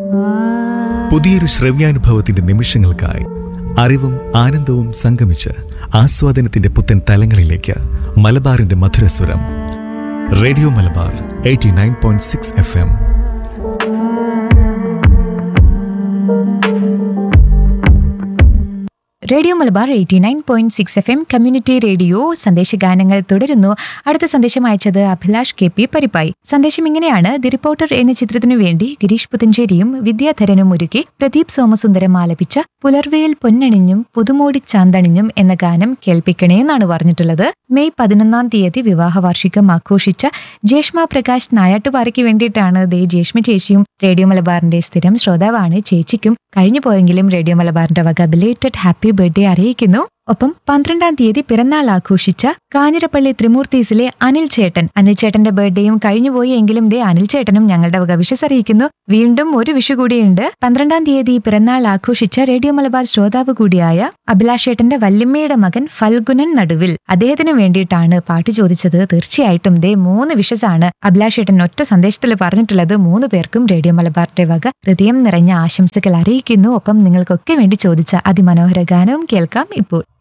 പുതിയൊരു ശ്രവ്യാനുഭവത്തിന്റെ നിമിഷങ്ങൾക്കായി അറിവും ആനന്ദവും സംഗമിച്ച് ആസ്വാദനത്തിന്റെ പുത്തൻ തലങ്ങളിലേക്ക് മലബാറിന്റെ മധുരസ്വരം radio Malabar eighty nine point six F M radio Malabar eighty nine point six F M community radio സന്ദേശഗാനങ്ങൾ തുടരുന്നു അടുത്ത സന്ദേശം അയച്ചത് അഭിലാഷ് കെ പി പരിപ്പായി സന്ദേശം ഇങ്ങനെയാണ് ദി റിപ്പോർട്ടർ എന്ന ചിത്രത്തിനു വേണ്ടി ഗിരീഷ് പുത്തഞ്ചേരിയും വിദ്യാധരനും ഒരുക്കി പ്രദീപ് സോമസുന്ദരം ആലപിച്ച പുലർവേൽ പൊന്നണിഞ്ഞും പുതുമോടി ചാന്തണിഞ്ഞും എന്ന ഗാനം കേൾപ്പിക്കണേ എന്നാണ് പറഞ്ഞിട്ടുള്ളത് മെയ് പതിനൊന്നാം തീയതി വിവാഹ വാർഷികം ആഘോഷിച്ച ജേഷ്മ പ്രകാശ് നായാട്ടുപാറയ്ക്ക് വേണ്ടിയിട്ടാണ് ദേ ജേഷ്മ ചേച്ചിയും റേഡിയോ മലബാറിന്റെ സ്ഥിരം ശ്രോതാവാണ് ചേച്ചിക്കും കഴിഞ്ഞു പോയെങ്കിലും റേഡിയോ മലബാറിന്റെ വക ബിലേറ്റഡ് ഹാപ്പി ബർത്ത്ഡേ അറിയിക്കുന്നു ഒപ്പം പന്ത്രണ്ടാം തീയതി പിറന്നാൾ ആഘോഷിച്ച കാഞ്ഞിരപ്പള്ളി ത്രിമൂർത്തീസിലെ അനിൽ ചേട്ടൻ അനിൽ ചേട്ടന്റെ ബർത്ത്ഡേയും കഴിഞ്ഞുപോയി എങ്കിലും ദേ അനിൽ ചേട്ടനും ഞങ്ങളുടെ വക വിഷസ് അറിയിക്കുന്നു വീണ്ടും ഒരു വിഷു കൂടിയുണ്ട് പന്ത്രണ്ടാം തീയതി പിറന്നാൾ ആഘോഷിച്ച റേഡിയോ മലബാർ ശ്രോതാവ് കൂടിയായ അഭിലാഷ് ചേട്ടന്റെ വല്യമ്മയുടെ മകൻ ഫൽഗുനൻ നടുവിൽ അദ്ദേഹത്തിന് വേണ്ടിയിട്ടാണ് പാട്ട് ചോദിച്ചത് തീർച്ചയായിട്ടും ദേ മൂന്ന് വിഷസ് ആണ് അഭിലാഷ് ചേട്ടൻ ഒറ്റ സന്ദേശത്തിൽ പറഞ്ഞിട്ടുള്ളത് മൂന്ന് പേർക്കും റേഡിയോ മലബാറിന്റെ വക ഹൃദയം നിറഞ്ഞ ആശംസകൾ അറിയിക്കുന്നു ഒപ്പം നിങ്ങൾക്കൊക്കെ വേണ്ടി ചോദിച്ച അതിമനോഹര ഗാനവും കേൾക്കാം ഇപ്പോൾ